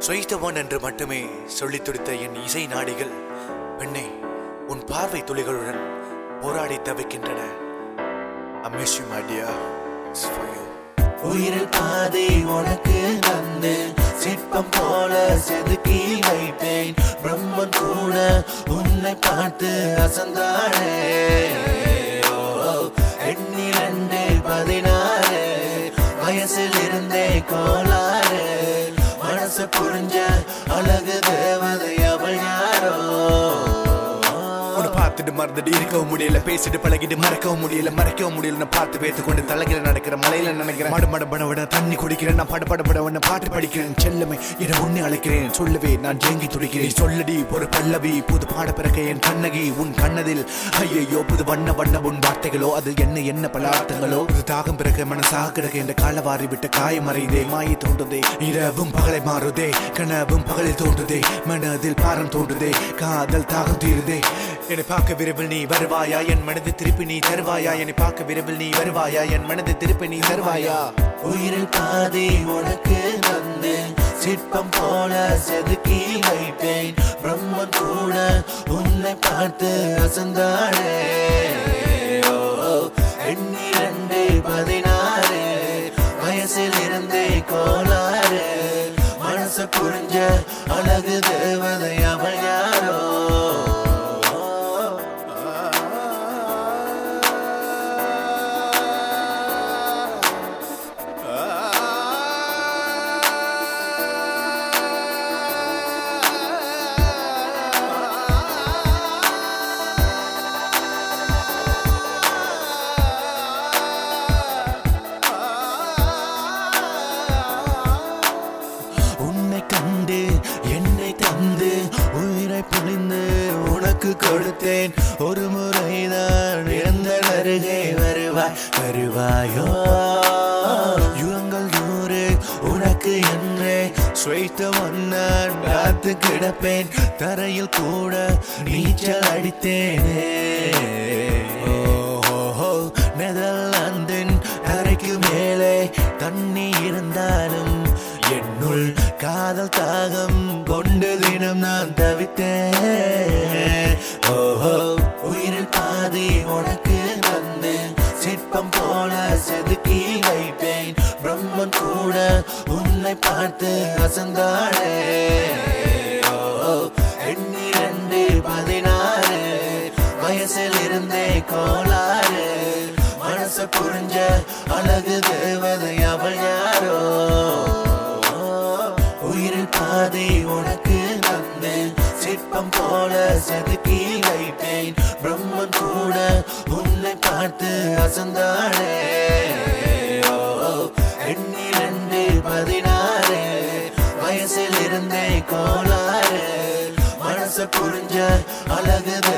சுவைத்தவன் என்று மட்டுமே சொல்லித் துடித்த என் இசை நாடிகள் பெண்ணே உன் பார்வை துளிகளுடன் போராடி தவிக்கின்றன I miss you, my dear. It's for you. உயிரில் பாதி உனக்கு தந்து சிற்பம் போல செதுக்கி வைத்தேன் பிரம்மன் கூட உன்னை பார்த்து அசந்தானே ஓ, எண்ணிரண்டு பதினாறு வயசில் இருந்தே கோளாறு மனசு புரிஞ்ச அழகு தேவதை அவள் யாரோ உன்னை பார்த்துட்டு மறந்துட்டு இருக்கவும் முடியல பேசிட்டு பழகிட்டு மறக்கவும் முடியல மறைக்கவும் முடியல நான் பார்த்து பேத்து கொண்டு தலைகிற நடக்கிற மலையில நினைக்கிறேன் மட மட பட விட தண்ணி குடிக்கிறேன் நான் பட பட பட உன்னை பாட்டு படிக்கிறேன் செல்லமை என உன்னை அழைக்கிறேன் சொல்லவே நான் ஜெங்கி துடிக்கிறேன் சொல்லடி ஒரு பல்லவி புது பாட பிறக்க என் கண்ணகி உன் கண்ணதில் ஐயையோ புது வண்ண வண்ண உன் வார்த்தைகளோ அது என்ன என்ன பலார்த்தங்களோ புது தாகம் பிறக்க மனசாக கிடக்க இந்த காலவாரி விட்ட காயம் மறைதே மாயை தோன்றுதே இரவும் பகலை மாறுதே கனவும் பகலில் தோன்றுதே மனதில் பாரம் தோன்றுதே காதல் தாகம் தீருதே என்னை பார்க்க விரைவில் நீ வருவாயா என் மனது திருப்பி நீ தருவாயா என்னை பார்க்க விரைவில் நீ வருவாயா என் மனது திருப்பி நீ தருவாயா உயிரில் பாதி உனக்கு தந்து சிற்பம் போல செதுக்கி வைத்தேன் பிரம்மன் கூட உன்னை பார்த்து அசந்தானே ஓ, எண்ணிரண்டு பதினாறு வயசில் இருந்தே கோளாறு மனசு புரிஞ்ச அழகு தேவதை அவள் யாரோ உன்னை கண்டு என்னை தந்து உயிரை பொழிந்து உனக்கு கொடுத்தேன் ஒரு முறைதான் இழந்த அருகே வருவாய் வருவாயோ யுகங்கள் நூறு உனக்கு என்றே சுவைத்த ஒன்னான் காத்து கிடப்பேன் தரையில் கூட நீச்சல் அடித்தேனே ஓஹோ நெதர்லாந்தின் தரைக்கு மேலே தண்ணி இருந்தாலும் என்னுள் காதல் தாகம் கொண்டு தினம் நான் தவித்தேன் ஓஹோ உயிரில் பாதி உனக்கு தந்து சிற்பம் போல செதுக்கி வைத்தேன் பிரம்மன் கூட உன்னை பார்த்து அசந்தானே ஓ, எண்ணிரண்டு பதினாறு வயசில் இருந்தே கோளாறு மனசு புரிஞ்ச அழகு தேவதை அவள் யாரோ உயிரில் பாதி உனக்கு தந்து சிற்பம் போல செதுக்கி வைத்தேன் பிரம்மன் கூட உன்னை பார்த்து அசந்தானே ஓ, எண்ணிரண்டு பதினாறு வயசில் இருந்தே கோளாறு மனசு புரிஞ்ச அழகு